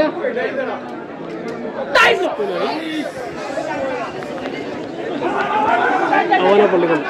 അവനെ പള്ളിക്കൊണ്ട്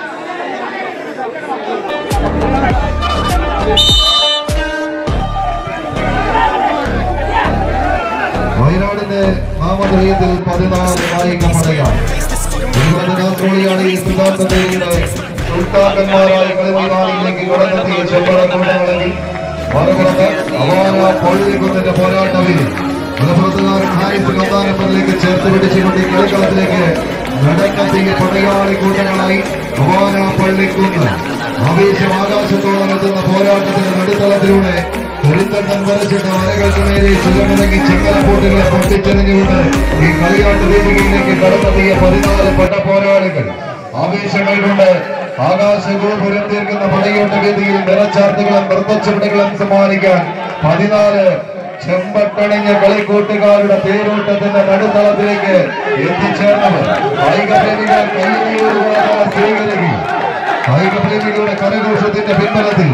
വയനാടിന്റെ നാമധേയത്തിൽ പതിനാല് കായിക പടയാണ് ഇരുപതിനാത്തോളിയാണ് ഈ സിദ്ധാന്തതയുടെ സുൽത്താക്കന്മാരായ കളിമൈതാനിയിലേക്ക് കടന്നെത്തിയ ചെമ്പട കൂട്ടങ്ങളെങ്കിൽ മറുപുറത്ത് അവാന പൊള്ളിക്കുന്നിന്റെ പോരാട്ടത്തിൽ മലപ്പുറത്തുകാരൻ ഹാരിസ് കന്താനപ്പതിലേക്ക് ചേർത്ത് പിടിച്ചുകൊണ്ട് ഈ കളിക്കളത്തിലേക്ക് നടന്നെത്തിയ പടയാളി കൂട്ടങ്ങളായി അവാന പള്ളിക്കുന്ന് ആവേശം ആകാശത്തോളം എത്തുന്ന പോരാട്ടത്തിന്റെ നടുത്തളത്തിലൂടെ ഒരുത്തണ്ടൻ വരച്ചിട്ട് വരകൾക്ക് നേരെ ചുലമിറങ്ങി ചെങ്കലപ്പോട്ടുകളെ പൊട്ടിച്ചെറിഞ്ഞുകൊണ്ട് ഈ കളിയാട്ട് വേദികയിലേക്ക് കടന്നെത്തിയ പതിനാല് പട്ട പോരാളികൾ ആവേശങ്ങൾ കൊണ്ട് ആകാശഗോപുരം തീർക്കുന്ന പടയോട്ട വേദിയിൽ നിറച്ചാർത്തുകളും നൃത്തച്ചുവടുകളും സമ്മാനിക്കാൻ പതിനാല് ചെമ്പട്ടണിഞ്ഞ കളിക്കൂട്ടുകാരുടെ തേരോട്ടത്തിന്റെ നടുത്തളത്തിലേക്ക് എത്തിച്ചേർന്നവർ കായിക പ്രേമികൾ കയ്യിലോടുകൂടെ സ്വീകരിക്കും കായിക പ്രേമികളുടെ കരഘോഷത്തിന്റെ പിൻബലത്തിൽ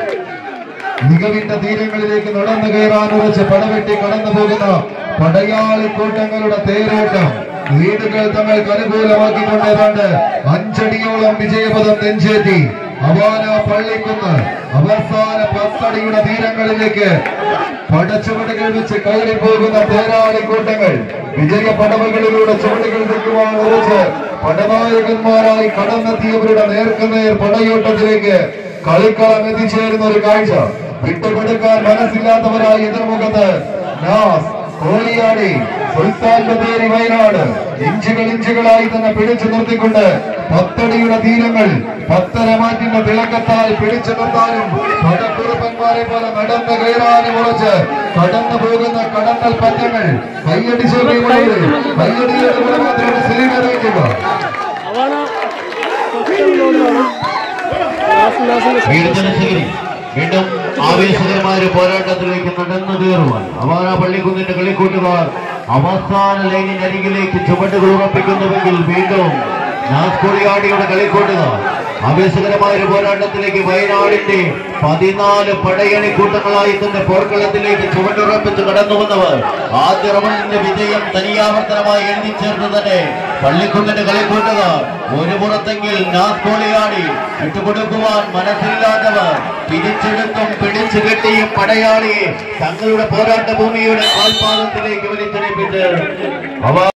മികവിന്റെ തീരങ്ങളിലേക്ക് നടന്നു കയറാൻ ഉറച്ച് പടവെട്ടി കടന്നു പോകുന്ന പടയാളി കൂട്ടങ്ങളുടെ തേരോട്ടം വീടുകൾ തങ്ങൾക്ക് അനുകൂലമാക്കിക്കൊണ്ട് ഏതാണ്ട് അഞ്ചടിയോളം വിജയപദം നെഞ്ചേറ്റി അവാന പള്ളിക്കുന്ന് അവസാന പത്തടിയുടെ തീരങ്ങളിലേക്ക് പടച്ചുവടുകൾ വെച്ച് കയറി പോകുന്ന തേരാളി കൂട്ടങ്ങൾ വിജയ പടവുകളിലൂടെ ചുവടുകൾ വെക്കുവാൻ ഉറച്ച് പടനായകന്മാരായി കടന്നെത്തിയവരുടെ നേർക്കുനേർ പടയോട്ടത്തിലേക്ക് കളിക്കളം എത്തിച്ചേരുന്ന ഒരു കാഴ്ച വിട്ടുകൊടുക്കാൻ മനസ്സില്ലാത്തവരായി എതിർമുഖത്ത് നാസ് കോളിയാടി സുൽത്താൻ ബത്തേരി വയനാട് ഇഞ്ചുകൾ ഇഞ്ചുകളായി തന്നെ പിടിച്ചു നിർത്തിക്കൊണ്ട് പത്തടിയുടെ തീരങ്ങൾ പത്തരമാറ്റിന്റെ തിളക്കത്താൽ പിടിച്ചു നിർത്താനും പടക്കുറുപ്പന്മാരെ പോലെ നടന്നു കയറാനും ഉറച്ച് കടന്നു പോകുന്ന കടന്നൽ പറ്റങ്ങൾ കയ്യടിച്ചു കയ്യടിയോടുകൂടെ മാത്രമാണ് സിലിം അറിയിക്കുക അവന തൊട്ടോടാണ് ലാസ്റ്റ് ലാസ്റ്റ് വീടുതല ശരി വീണ്ടും ആവേശകരമായ ഒരു പോരാട്ടത്തിലേക്ക് നടന്നു കയറുവാൻ അവാന പള്ളിക്കുന്നിന്റെ കളിക്കൂട്ടുകാർ അവസാന ലൈനിന് അരികിലേക്ക് ചുവടുകൾ ഉറപ്പിക്കുന്നുവെങ്കിൽ വീണ്ടും നാസ്കോളിയാടിയുടെ കളിക്കൂട്ടുകാർ ആവേശകരമായ ഒരു പോരാട്ടത്തിലേക്ക് വയനാടിന്റെ പതിനാല് പടയണി കൂട്ടങ്ങളായി തന്നെ പോർക്കളത്തിലേക്ക് ചുവടുറപ്പിച്ച് കടന്നു വന്നവർ ആദ്യ റൗണ്ടിന്റെ വിജയം തനിയാവർത്തനമായി എഴുതി ചേർത്ത് തന്നെ പള്ളിക്കുന്നിന്റെ കളിക്കൂട്ടുകാർ ഒരു പുറത്തെങ്കിൽ നാസ്കോളിയാടി വിട്ടുകൊടുക്കുവാൻ മനസ്സില്ലാത്തവർ പിടിച്ചെടുത്തും പിടിച്ചു കെട്ടിയും പടയാളിയെ തങ്ങളുടെ പോരാട്ട ഭൂമിയുടെ ആൽപാദത്തിലേക്ക് വലിച്ചെടുപ്പിച്ച് അവർ